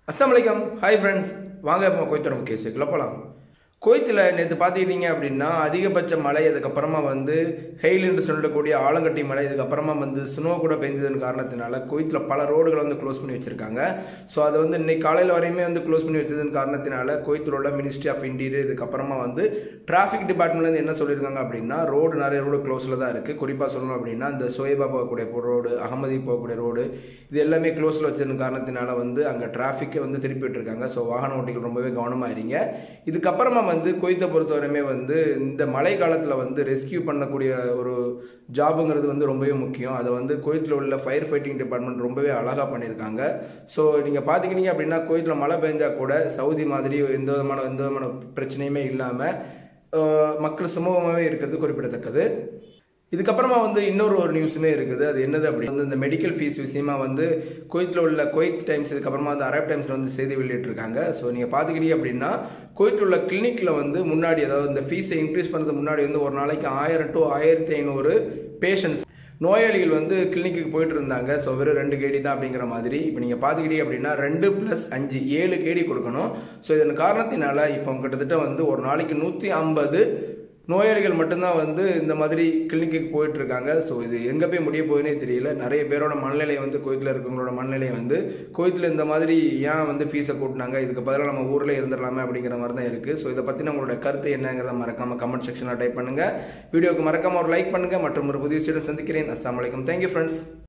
அஸ்ஸலாமு அலைக்கும் hi friends வாங்க இப்போ கோயத்தோட முக்கிய கேஸுக்குள்ள போகலாம் கோயத்தில் நேற்று பார்த்துக்கிட்டீங்க அப்படின்னா அதிகபட்ச மழை அதுக்கப்புறமா வந்து ஹெயில் என்று சொல்லக்கூடிய ஆலங்கட்டி மழை இதுக்கப்புறமா வந்து ஸ்னோ கூட பெஞ்சதன் காரணத்தினால கோயத்தில் பல ரோடுகளை வந்து க்ளோஸ் பண்ணி வச்சிருக்காங்க ஸோ அது வந்து இன்னைக்கு காலையில் வரையுமே வந்து க்ளோஸ் பண்ணி வச்சதன் காரணத்தினால கோயத்தில் உள்ள மினிஸ்ட்ரி ஆஃப் இன்டீரியர் இதுக்கப்புறமா வந்து டிராஃபிக் டிபார்ட்மெண்ட்லேருந்து என்ன சொல்லியிருக்காங்க அப்படின்னா ரோடு நிறைய ரோடு க்ளோஸில் தான் இருக்குது குறிப்பாக சொல்லணும் அப்படின்னா இந்த சோயபா போகக்கூடிய ரோடு அகமதி போகக்கூடிய ரோடு இது எல்லாமே க்ளோஸில் வச்சதன் காரணத்தினால வந்து அங்கே டிராஃபிக்கை வந்து திருப்பி விட்டுருக்காங்க ஸோ வாகன ஓட்டிகள் ரொம்பவே கவனமாக இருங்க இதுக்கப்புறமா வந்து கொய்த்தை பொறுத்தவரையுமே வந்து இந்த மழை காலத்தில் வந்து ரெஸ்கியூ பண்ணக்கூடிய ஒரு ஜாபுங்கிறது வந்து ரொம்பவே முக்கியம் அதை வந்து கோயத்தில் உள்ள ஃபயர் ஃபைட்டிங் டிபார்ட்மெண்ட் ரொம்பவே அழகாக பண்ணியிருக்காங்க ஸோ நீங்கள் பார்த்துக்கிட்டீங்க அப்படின்னா கோயத்தில் மழை பெஞ்சா கூட சவுதி மாதிரி எந்த விதமான எந்த விதமான பிரச்சனையுமே இல்லாமல் மக்கள் சுமூகமாகவே இருக்கிறது குறிப்பிடத்தக்கது இதுக்கப்புறமா வந்து இன்னொரு ஒரு நியூஸுமே இருக்குது அது என்னது அப்படி வந்து இந்த மெடிக்கல் ஃபீஸ் விஷயமா வந்து குவைத்தில் உள்ள குவைத் டைம்ஸ் இதுக்கப்புறமா வந்து அரப் டைம்ஸில் வந்து செய்தி வெளியிட்டிருக்காங்க ஸோ நீங்கள் பார்த்துக்கிட்டீங்க அப்படின்னா குவைத்தில் உள்ள கிளினிக்கில் வந்து முன்னாடி அதாவது இந்த ஃபீஸை இன்க்ரீஸ் பண்ணுறதுக்கு முன்னாடி வந்து ஒரு நாளைக்கு ஆயிரம் டு ஆயிரத்தி ஐநூறு பேஷண்ட்ஸ் நோயாளிகள் வந்து கிளினிக்கு போயிட்டு இருந்தாங்க ஸோ வெறும் ரெண்டு கேடி தான் அப்படிங்கிற மாதிரி இப்போ நீங்கள் பார்த்துக்கிட்டீங்க அப்படின்னா ரெண்டு ப்ளஸ் அஞ்சு ஏழு கேடி கொடுக்கணும் ஸோ இதன் காரணத்தினால இப்போ கிட்டத்தட்ட வந்து ஒரு நாளைக்கு நூற்றி ஐம்பது நோயாளிகள் மட்டும்தான் வந்து இந்த மாதிரி கிளினிக்கு போயிட்டு இருக்காங்க ஸோ இது எங்கே போய் முடிய போகுதுன்னே தெரியல நிறைய பேரோட மனநிலை வந்து கோயத்தில் இருக்கவங்களோட மனநிலை வந்து கோயத்தில் இந்த மாதிரி ஏன் வந்து ஃபீஸை கூட்டினாங்க இதுக்கு பதிலாக நம்ம ஊரில் இருந்துடலாமே அப்படிங்கிற மாதிரி தான் இருக்குது ஸோ இதை பற்றின உங்களோட கருத்து என்னங்கிறத மறக்காம கமெண்ட் செக்ஷனில் டைப் பண்ணுங்கள் வீடியோக்கு மறக்காம ஒரு லைக் பண்ணுங்கள் மற்றும் ஒரு புதிய விஷயத்தை சந்திக்கிறேன் அஸ்லாம் வலைக்கம் தேங்க்யூ ஃப்ரெண்ட்ஸ்